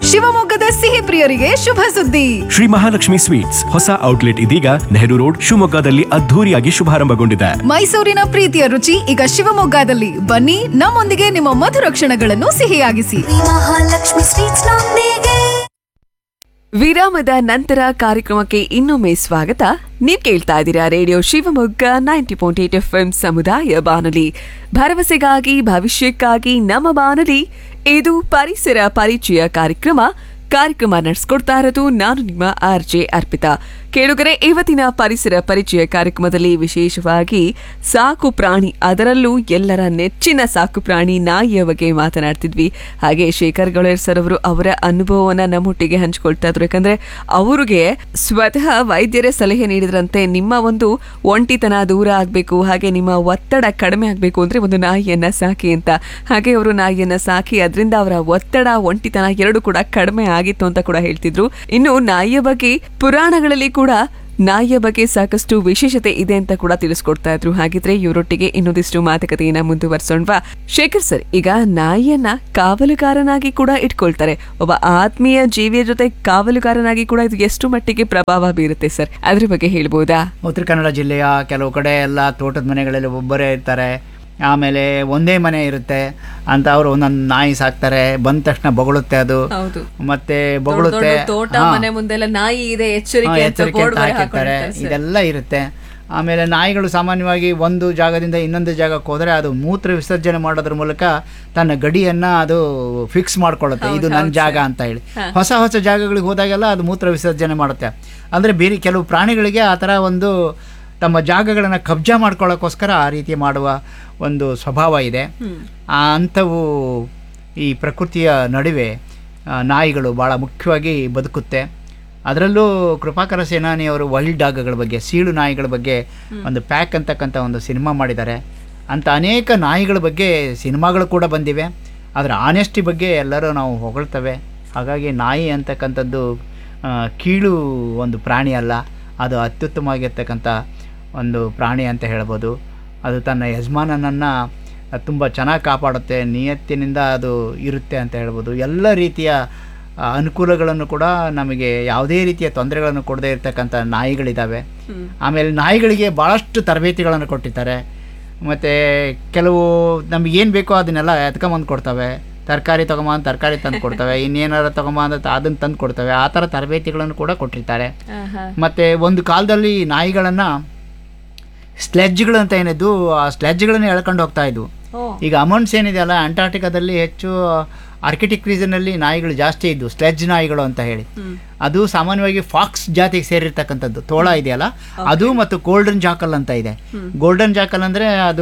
ಶಿವಮೊಗ್ಗದ ಸಿಹಿ ಪ್ರಿಯರಿಗೆ ಶುಭ ಸುದ್ದಿ ಶ್ರೀ ಮಹಾಲಕ್ಷ್ಮಿ ಸ್ವೀಟ್ಸ್ ಹೊಸ ಔಟ್ಲೆಟ್ ಇದೀಗ ನೆಹರು ರೋಡ್ ಶಿವಮೊಗ್ಗದಲ್ಲಿ ಅದ್ಧೂರಿಯಾಗಿ ಶುಭಾರಂಭಗೊಂಡಿದೆ ಮೈಸೂರಿನ ಪ್ರೀತಿಯ ರುಚಿ ಈಗ ಶಿವಮೊಗ್ಗದಲ್ಲಿ ಬನ್ನಿ ನಮ್ಮೊಂದಿಗೆ ನಿಮ್ಮ ಮಧುರ ಕ್ಷಣಗಳನ್ನು ಸಿಹಿಯಾಗಿಸಿ ಮಹಾಲಕ್ಷ್ಮಿ ಸ್ವೀಟ್ಸ್ ನೊಂದಿಗೆ ವಿರಾಮದ ನಂತರ ಕಾರ್ಯಕ್ರಮಕ್ಕೆ ಇನ್ನೊಮ್ಮೆ ಸ್ವಾಗತ ನೀವ್ ಕೇಳ್ತಾ ಇದ್ದೀರಾ radio Shivamogga ninety point eight F M ಸಮುದಾಯ ಬಾನುಲಿ ಭರವಸೆಗಾಗಿ ಭವಿಷ್ಯಕ್ಕಾಗಿ ನಮ್ಮ ಬಾನುಲಿ ಇದು ಪರಿಸರ ಪರಿಚಯ ಕಾರ್ಯಕ್ರಮ ಕಾರ್ಯಕ್ರಮ ನಡೆಸ್ಕೊಡ್ತಾ ಇರೋದು ನಾನು ನಿಮ್ಮ ಆರ್ ಜೆ ಅರ್ಪಿತಾ ಕೇಳುಗರೆ ಇವತ್ತಿನ ಪರಿಸರ ಪರಿಚಯ ಕಾರ್ಯಕ್ರಮದಲ್ಲಿ ವಿಶೇಷವಾಗಿ ಸಾಕು ಪ್ರಾಣಿ ಅದರಲ್ಲೂ ಎಲ್ಲರ ನೆಚ್ಚಿನ ಸಾಕು ಪ್ರಾಣಿ ನಾಯಿಯ ಬಗ್ಗೆ ಮಾತನಾಡ್ತಿದ್ವಿ ಹಾಗೆ ಶೇಖರ್ ಗಳೇರ್ ಸರ್ ಅವರು ಅವರ ಅನುಭವವನ್ನ ನಮ್ಮೊಟ್ಟಿಗೆ ಹಂಚ್ಕೊಳ್ತಾ ಇದ್ರು ಯಾಕಂದ್ರೆ ಅವರಿಗೆ ಸ್ವತಃ ವೈದ್ಯರೇ ಸಲಹೆ ನೀಡಿದ್ರಂತೆ ನಿಮ್ಮ ಒಂದು ಒಂಟಿತನ ದೂರ ಆಗ್ಬೇಕು ಹಾಗೆ ನಿಮ್ಮ ಒತ್ತಡ ಕಡಿಮೆ ಆಗ್ಬೇಕು ಅಂದ್ರೆ ಒಂದು ನಾಯಿಯನ್ನ ಸಾಕಿ ಅಂತ ಹಾಗೆ ಅವರು ನಾಯಿಯನ್ನ ಸಾಕಿ ಅದರಿಂದ ಅವರ ಒತ್ತಡ ಒಂಟಿತನ ಎರಡು ಕೂಡ ಕಡಿಮೆ ಆಗಿತ್ತು ಅಂತ ಕೂಡ ಹೇಳ್ತಿದ್ರು ಇನ್ನು ನಾಯಿಯ ಬಗ್ಗೆ ಪುರಾಣಗಳಲ್ಲಿ ಕೂಡ ನಾಯಿಯ ಬಗ್ಗೆ ಸಾಕಷ್ಟು ವಿಶೇಷತೆ ಇದೆ ಅಂತ ಕೂಡ ತಿಳಿಸ್ಕೊಡ್ತಾ ಇದ್ರು ಹಾಗಿದ್ರೆ ಇವರೊಟ್ಟಿಗೆ ಇನ್ನೊಂದಿಷ್ಟು ಮಾತುಕತೆಯನ್ನ ಮುಂದುವರ್ಸೋಣವಾ ಶೇಖರ್ ಸರ್ ಈಗ ನಾಯಿಯನ್ನ ಕಾವಲುಗಾರನಾಗಿ ಕೂಡ ಇಟ್ಕೊಳ್ತಾರೆ ಒಬ್ಬ ಆತ್ಮೀಯ ಜೀವಿಯ ಜೊತೆ ಕಾವಲುಗಾರನಾಗಿ ಕೂಡ ಇದು ಎಷ್ಟು ಮಟ್ಟಿಗೆ ಪ್ರಭಾವ ಬೀರುತ್ತೆ ಸರ್ ಅದ್ರ ಬಗ್ಗೆ ಹೇಳ್ಬೋದಾ ಉತ್ತರ ಕನ್ನಡ ಜಿಲ್ಲೆಯ ಕೆಲವು ಕಡೆ ಎಲ್ಲ ತೋಟದ ಮನೆಗಳಲ್ಲಿ ಒಬ್ಬರೇ ಇರ್ತಾರೆ ಆಮೇಲೆ ಒಂದೇ ಮನೆ ಇರುತ್ತೆ ಅಂತ ಅವರು ಒಂದೊಂದು ನಾಯಿ ಸಾಕ್ತಾರೆ ಬಂದ ತಕ್ಷಣ ಬೊಗಳುತ್ತೆ ಅದು ಹೌದು. ಮತ್ತೆ ಬೊಗಳುತ್ತೆ ತೋಟ ಹಾ. ಮನೆ ಮುಂದೆಲ್ಲ ನಾಯಿ ಇದೆ ಹಾ, ಎಚ್ಚರಿಕೆ ಅಂತ ಎಚ್ಚರಿಕೆ ಬೋರ್ಡ್ ಅಂತ ಬೇರೆ ಹಾಕಿರ್ತಾರೆ ಹಾಕೊಂಡಿರ್ತಾರೆ ಸರ್. ಇದೆಲ್ಲ ಇರುತ್ತೆ ಆಮೇಲೆ ನಾಯಿಗಳು ಸಾಮಾನ್ಯವಾಗಿ ಒಂದು ಜಾಗದಿಂದ ಇನ್ನೊಂದು ಜಾಗಕ್ಕೆ ಹೋದರೆ ಅದು ಮೂತ್ರ ವಿಸರ್ಜನೆ ಮಾಡೋದ್ರ ಮೂಲಕ ತನ್ನ ಗಡಿಯನ್ನ ಅದು ಫಿಕ್ಸ್ ಮಾಡ್ಕೊಳ್ಳುತ್ತೆ ಇದು ನನ್ನ ಜಾಗ ಅಂತ ಹೇಳಿ ಹೊಸ ಹೊಸ ಜಾಗಗಳಿಗೆ ಹೋದಾಗೆಲ್ಲ ಅದು ಮೂತ್ರ ವಿಸರ್ಜನೆ ಮಾಡುತ್ತೆ ಅಂದರೆ ಬೇರೆ ಕೆಲವು ಪ್ರಾಣಿಗಳಿಗೆ ಆ ಥರ ಒಂದು ತಮ್ಮ ಜಾಗಗಳನ್ನು ಕಬ್ಜಾ ಮಾಡ್ಕೊಳ್ಳೋಕ್ಕೋಸ್ಕರ ಆ ರೀತಿ ಮಾಡುವ ಒಂದು ಸ್ವಭಾವ ಇದೆ ಆ ಅಂಥವು ಈ ಪ್ರಕೃತಿಯ ನಡುವೆ ಆ, ನಾಯಿಗಳು ಭಾಳ ಮುಖ್ಯವಾಗಿ ಬದುಕುತ್ತೆ ಅದರಲ್ಲೂ ಕೃಪಾಕರ ಸೇನಾನಿಯವರು ವೈಲ್ಡ್ ಡಾಗ್ಗಳ ಬಗ್ಗೆ ಸೀಳು ನಾಯಿಗಳ ಬಗ್ಗೆ ಒಂದು ಪ್ಯಾಕ್ ಅಂತಕ್ಕಂಥ ಒಂದು ಸಿನಿಮಾ ಮಾಡಿದ್ದಾರೆ ಅಂಥ ಅನೇಕ ನಾಯಿಗಳ ಬಗ್ಗೆ ಸಿನಿಮಾಗಳು ಕೂಡ ಬಂದಿವೆ ಅದರ ಆನೆಸ್ಟಿ ಬಗ್ಗೆ ಎಲ್ಲರೂ ನಾವು ಹೊಗಳ್ತೇವೆ ಹಾಗಾಗಿ ನಾಯಿ ಅಂತಕ್ಕಂಥದ್ದು ಆ, ಕೀಳು ಒಂದು ಪ್ರಾಣಿ ಅಲ್ಲ ಅದು ಅತ್ಯುತ್ತಮವಾಗಿರ್ತಕ್ಕಂಥ ಒಂದು ಪ್ರಾಣಿ ಅಂತ ಹೇಳ್ಬೋದು ಅದು ತನ್ನ ಯಜಮಾನನನ್ನು ತುಂಬ ಚೆನ್ನಾಗಿ ಕಾಪಾಡುತ್ತೆ ನಿಯತ್ತಿನಿಂದ ಅದು ಇರುತ್ತೆ ಅಂತ ಹೇಳ್ಬೋದು ಎಲ್ಲ ರೀತಿಯ ಆ, ಅನುಕೂಲಗಳನ್ನು ಕೂಡ ನಮಗೆ ಯಾವುದೇ ರೀತಿಯ ತೊಂದರೆಗಳನ್ನು ಕೊಡದೇ ಇರತಕ್ಕಂಥ ನಾಯಿಗಳಿದ್ದಾವೆ ಆಮೇಲೆ ನಾಯಿಗಳಿಗೆ ಭಾಳಷ್ಟು ತರಬೇತಿಗಳನ್ನು ಕೊಟ್ಟಿದ್ದಾರೆ ಮತ್ತು ಕೆಲವು ನಮಗೆ ಏನು ಬೇಕೋ ಅದನ್ನೆಲ್ಲ ಎತ್ಕೊಂಬಂದು ಕೊಡ್ತವೆ ತರಕಾರಿ ತೊಗೊಂಬಂದು ತರಕಾರಿ ತಂದು ಕೊಡ್ತವೆ ಇನ್ನೇನಾರು ತೊಗೊಂಬಂದು ಅದನ್ನು ತಂದು ಕೊಡ್ತವೆ ಆ ಥರ ತರಬೇತಿಗಳನ್ನು ಕೂಡ ಕೊಟ್ಟಿರ್ತಾರೆ ಮತ್ತು ಒಂದು ಕಾಲದಲ್ಲಿ ನಾಯಿಗಳನ್ನು ಸ್ಲೆಡ್ಜ್ಗಳು ಅಂತ ಏನಿದ್ದು ಆ ಸ್ಲೆಡ್ಜ್ಗಳನ್ನು ಎಳ್ಕೊಂಡು ಹೋಗ್ತಾ ಇದ್ವು ಈಗ ಅಮೌಂಟ್ಸ್ ಏನಿದೆಯಲ್ಲ ಅಂಟಾರ್ಟಿಕಾದಲ್ಲಿ ಹೆಚ್ಚು ಆರ್ಕಿಟಿಕ್ ರೀಸನಲ್ಲಿ ನಾಯಿಗಳು ಜಾಸ್ತಿ ಇದ್ವು ಸ್ಲೆಡ್ಜ್ ನಾಯಿಗಳು ಅಂತ ಹೇಳಿ ಅದು ಸಾಮಾನ್ಯವಾಗಿ ಫಾಕ್ಸ್ ಜಾತಿಗೆ ಸೇರಿರ್ತಕ್ಕಂಥದ್ದು ತೋಳ ಇದೆಯಲ್ಲ ಅದು ಮತ್ತು ಗೋಲ್ಡನ್ ಜಾಕಲ್ ಅಂತ ಇದೆ ಗೋಲ್ಡನ್ ಜಾಕಲ್ ಅಂದರೆ ಅದು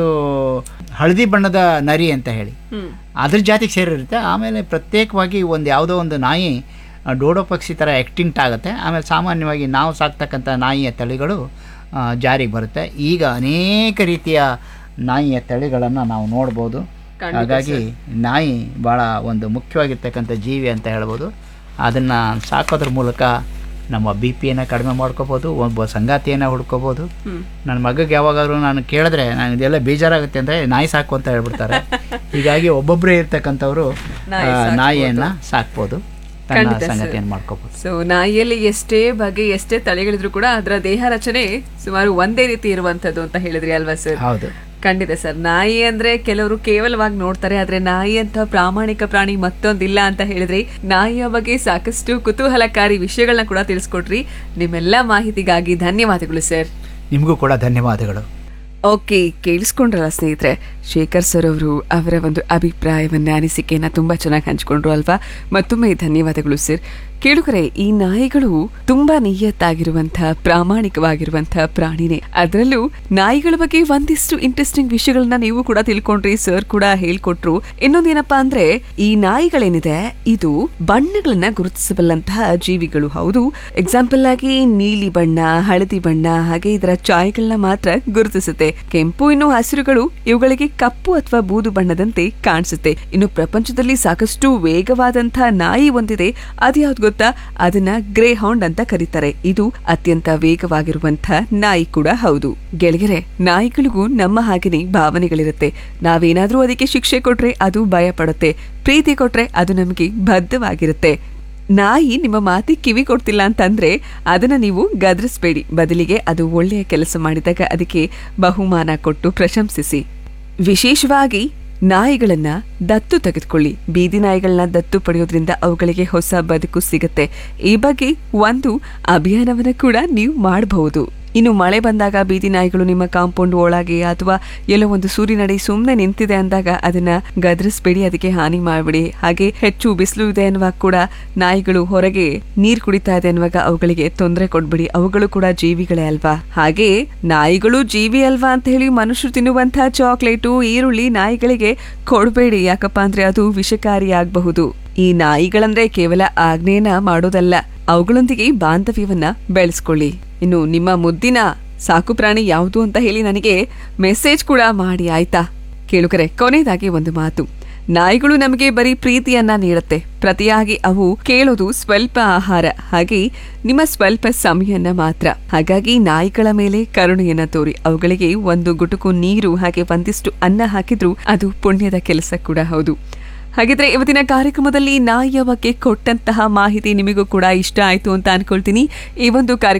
ಹಳದಿ ಬಣ್ಣದ ನರಿ ಅಂತ ಹೇಳಿ ಅದ್ರ ಜಾತಿಗೆ ಸೇರಿರುತ್ತೆ ಆಮೇಲೆ ಪ್ರತ್ಯೇಕವಾಗಿ ಒಂದು ಯಾವುದೋ ಒಂದು ನಾಯಿ ಆ, ಡೋಡೋ ಪಕ್ಷಿ ಥರ ಎಕ್ಟಿಂಕ್ಟ್ ಆಗುತ್ತೆ ಆಮೇಲೆ ಸಾಮಾನ್ಯವಾಗಿ ನಾವು ಸಾಕ್ತಕ್ಕಂಥ ನಾಯಿಯ ತಳಿಗಳು ಆ, ಜಾರಿಗೆ ಬರುತ್ತೆ ಈಗ ಅನೇಕ ರೀತಿಯ ನಾಯಿಯ ತಳಿಗಳನ್ನು ನಾವು ನೋಡ್ಬೋದು ಹಾಗಾಗಿ ನಾಯಿ ಭಾಳ ಒಂದು ಮುಖ್ಯವಾಗಿರ್ತಕ್ಕಂಥ ಜೀವಿ ಅಂತ ಹೇಳ್ಬೋದು ಅದನ್ನು ಸಾಕೋದ್ರ ಮೂಲಕ ನಮ್ಮ ಬಿ ಪಿಯನ್ನು ಕಡಿಮೆ ಮಾಡ್ಕೋಬೋದು ಒಬ್ಬ ಸಂಗಾತಿಯನ್ನು ಹುಡ್ಕೋಬೋದು ನನ್ನ ಮಗಗೆ ಯಾವಾಗಾದ್ರೂ ನಾನು ಕೇಳಿದ್ರೆ ನಾನು ಇದೆಲ್ಲ ಬೇಜಾರಾಗುತ್ತೆ ಅಂದರೆ ನಾಯಿ ಸಾಕು ಅಂತ ಹೇಳ್ಬಿಡ್ತಾರೆ ಹೀಗಾಗಿ ಒಬ್ಬೊಬ್ಬರೇ ಇರ್ತಕ್ಕಂಥವ್ರು ಆ, ನಾಯಿಯನ್ನು ಸಾಕ್ಬೋದು ತನ್ನ ಖಂಡಿತ ಸರ್. ಸಂಗತಿಯನ್ನು ಮಾಡ್ಕೋಬೋದು ಸೊ ನಾಯಿಯಲ್ಲಿ ಎಷ್ಟೇ ಬಗೆ ಎಷ್ಟೇ ತಳಿಗಳಿದ್ರು ಕೂಡ ಅದರ ದೇಹ ರಚನೆ ಸುಮಾರು ಒಂದೇ ರೀತಿ ಇರುವಂತದ್ದು ಅಂತ ಹೇಳಿದ್ರಿ ಅಲ್ವಾ ಸರ್ ಹೌದು ಖಂಡಿತ ಸರ್ ನಾಯಿ ಅಂದ್ರೆ ಕೆಲವರು ಕೇವಲವಾಗಿ ನೋಡ್ತಾರೆ ಆದ್ರೆ ನಾಯಿ ಅಂತ ಪ್ರಾಮಾಣಿಕ ಪ್ರಾಣಿ ಮತ್ತೊಂದಿಲ್ಲ ಅಂತ ಹೇಳಿದ್ರಿ ನಾಯಿಯ ಬಗ್ಗೆ ಸಾಕಷ್ಟು ಕುತೂಹಲಕಾರಿ ವಿಷಯಗಳನ್ನ ಕೂಡ ತಿಳಿಸ್ಕೊಟ್ರಿ ನಿಮ್ಮೆಲ್ಲ ಮಾಹಿತಿಗಾಗಿ ಧನ್ಯವಾದಗಳು ಸರ್ ನಿಮಗೂ ಕೂಡ ಧನ್ಯವಾದಗಳು ಓಕೆ ಕೇಳಿಸ್ಕೊಂಡ್ರಲ್ಲ ಸ್ನೇಹಿತರೆ ಶೇಖರ್ ಸರ್ ಅವರು ಅವರ ಒಂದು ಅಭಿಪ್ರಾಯವನ್ನ ಅನಿಸಿಕೆಯನ್ನ ತುಂಬಾ ಚೆನ್ನಾಗಿ ಹಂಚ್ಕೊಂಡ್ರು ಅಲ್ವಾ ಮತ್ತೊಮ್ಮೆ ಧನ್ಯವಾದಗಳು ಸರ್ ಕೇಳುಗರೆ ಈ ನಾಯಿಗಳು ತುಂಬಾ ನಿಯತ್ತಾಗಿರುವಂತಹ ಪ್ರಾಮಾಣಿಕವಾಗಿರುವಂತಹ ಪ್ರಾಣಿನೇ ಅದರಲ್ಲೂ ನಾಯಿಗಳ ಬಗ್ಗೆ ಒಂದಿಷ್ಟು ಇಂಟ್ರೆಸ್ಟಿಂಗ್ ವಿಷಯಗಳನ್ನ ನೀವು ಕೂಡ ತಿಳ್ಕೊಂಡ್ರಿ ಸರ್ ಕೂಡ ಹೇಳ್ಕೊಟ್ರು ಇನ್ನೊಂದೇನಪ್ಪಾ ಅಂದ್ರೆ ಈ ನಾಯಿಗಳೇನಿದೆ ಇದು ಬಣ್ಣಗಳನ್ನ ಗುರುತಿಸಬಲ್ಲಂತಹ ಜೀವಿಗಳು ಹೌದು ಎಕ್ಸಾಂಪಲ್ ಆಗಿ ನೀಲಿ ಬಣ್ಣ ಹಳದಿ ಬಣ್ಣ ಹಾಗೆ ಇದರ ಛಾಯೆಗಳನ್ನ ಮಾತ್ರ ಗುರುತಿಸುತ್ತೆ ಕೆಂಪು ಇನ್ನು ಹಸಿರುಗಳು ಇವುಗಳಿಗೆ ಕಪ್ಪು ಅಥವಾ ಬೂದು ಬಣ್ಣದಂತೆ ಕಾಣಿಸುತ್ತೆ ಇನ್ನು ಪ್ರಪಂಚದಲ್ಲಿ ಸಾಕಷ್ಟು ವೇಗವಾದಂತಹ ನಾಯಿ ಒಂದಿದೆ ಅದ್ಯಾವ್ದು ಗೊತ್ತಾ ಅದನ್ನ ಗ್ರೇ ಹೌಂಡ್ ಅಂತ ಕರೀತಾರೆ ಇದು ಅತ್ಯಂತ ವೇಗವಾಗಿರುವಂತಹ ನಾಯಿ ಕೂಡ ಹೌದು ಗೆಳೆಯರೆ ನಾಯಿಗಳಿಗೂ ನಮ್ಮ ಹಾಗೆನೆ ಭಾವನೆಗಳಿರುತ್ತೆ ನಾವೇನಾದ್ರೂ ಅದಕ್ಕೆ ಶಿಕ್ಷೆ ಕೊಟ್ರೆ ಅದು ಭಯ ಪಡುತ್ತೆ ಪ್ರೀತಿ ಕೊಟ್ರೆ ಅದು ನಮಗೆ ಬದ್ಧವಾಗಿರುತ್ತೆ ನಾಯಿ ನಿಮ್ಮ ಮಾತಿಗೆ ಕಿವಿ ಕೊಡ್ತಿಲ್ಲ ಅಂತಂದ್ರೆ ಅದನ್ನ ನೀವು ಗದರಿಸಬೇಡಿ ಬದಲಿಗೆ ಅದು ಒಳ್ಳೆಯ ಕೆಲಸ ಮಾಡಿದಾಗ ಅದಕ್ಕೆ ಬಹುಮಾನ ಕೊಟ್ಟು ಪ್ರಶಂಸಿಸಿ ವಿಶೇಷವಾಗಿ ನಾಯಿಗಳನ್ನ ದತ್ತು ತೆಗೆದುಕೊಳ್ಳಿ ಬೀದಿ ನಾಯಿಗಳನ್ನ ದತ್ತು ಪಡೆಯೋದ್ರಿಂದ ಅವುಗಳಿಗೆ ಹೊಸ ಬದುಕು ಸಿಗುತ್ತೆ ಈ ಬಗ್ಗೆ ಒಂದು ಅಭಿಯಾನವನ್ನ ಕೂಡ ನೀವು ಮಾಡಬಹುದು ಇನ್ನು ಮಳೆ ಬಂದಾಗ ಬೀದಿ ನಾಯಿಗಳು ನಿಮ್ಮ ಕಾಂಪೌಂಡ್ ಒಳಗೆ ಅಥವಾ ಎಲ್ಲೋ ಒಂದು ಸೂರಿನಡಿ ಸುಮ್ಮನೆ ನಿಂತಿದೆ ಅಂದಾಗ ಅದನ್ನ ಗದರಿಸ್ಬೇಡಿ ಅದಕ್ಕೆ ಹಾನಿ ಮಾಡಬೇಡಿ ಹಾಗೆ ಹೆಚ್ಚು ಬಿಸಿಲು ಇದೆ ಅನ್ನುವಾಗ ಕೂಡ ನಾಯಿಗಳು ಹೊರಗೆ ನೀರ್ ಕುಡಿತಾ ಇದೆ ಅನ್ನುವಾಗ ಅವುಗಳಿಗೆ ತೊಂದರೆ ಕೊಡ್ಬೇಡಿ ಅವುಗಳು ಕೂಡ ಜೀವಿಗಳೇ ಅಲ್ವಾ ಹಾಗೆ ನಾಯಿಗಳು ಜೀವಿ ಅಲ್ವಾ ಅಂತ ಹೇಳಿ ಮನುಷ್ಯರು ತಿನ್ನುವಂತಹ ಚಾಕ್ಲೇಟು ಈರುಳ್ಳಿ ನಾಯಿಗಳಿಗೆ ಕೊಡಬೇಡಿ ಯಾಕಪ್ಪ ಅಂದ್ರೆ ಅದು ವಿಷಕಾರಿಯಾಗಬಹುದು ಈ ನಾಯಿಗಳಂದ್ರೆ ಕೇವಲ ಆಜ್ಞೆಯನ್ನ ಮಾಡೋದಲ್ಲ ಅವುಗಳೊಂದಿಗೆ ಬಾಂಧವ್ಯವನ್ನ ಬೆಳೆಸ್ಕೊಳ್ಳಿ ಇನ್ನು ನಿಮ್ಮ ಮುದ್ದಿನ ಸಾಕು ಪ್ರಾಣಿ ಯಾವುದು ಅಂತ ಹೇಳಿ ನನಗೆ ಮೆಸೇಜ್ ಕೂಡ ಮಾಡಿ ಆಯ್ತಾ ಕೇಳುಕರೆ ಕೊನೆಯದಾಗಿ ಒಂದು ಮಾತು ನಾಯಿಗಳು ನಮಗೆ ಬರೀ ಪ್ರೀತಿಯನ್ನ ನೀಡುತ್ತೆ ಪ್ರತಿಯಾಗಿ ಅವು ಕೇಳೋದು ಸ್ವಲ್ಪ ಆಹಾರ ಹಾಗೆ ನಿಮ್ಮ ಸ್ವಲ್ಪ ಸಮಯನ ಮಾತ್ರ ಹಾಗಾಗಿ ನಾಯಿಗಳ ಮೇಲೆ ಕರುಣೆಯನ್ನ ತೋರಿ ಅವುಗಳಿಗೆ ಒಂದು ಗುಟುಕು ನೀರು ಹಾಗೆ ಒಂದಿಷ್ಟು ಅನ್ನ ಹಾಕಿದ್ರು ಅದು ಪುಣ್ಯದ ಕೆಲಸ ಕೂಡ ಹೌದು ಹಾಗಿದ್ರೆ ಇವತ್ತಿನ ಕಾರ್ಯಕ್ರಮದಲ್ಲಿ ನಾಯಿಯ ಬಗ್ಗೆ ಕೊಟ್ಟಂತಹ ಮಾಹಿತಿ ನಿಮಗೂ ಕೂಡ ಇಷ್ಟ ಆಯ್ತು ಅಂತ ಅನ್ಕೊಳ್ತೀನಿ ಈ ಒಂದು ಕಾರ್ಯಕ್ರಮ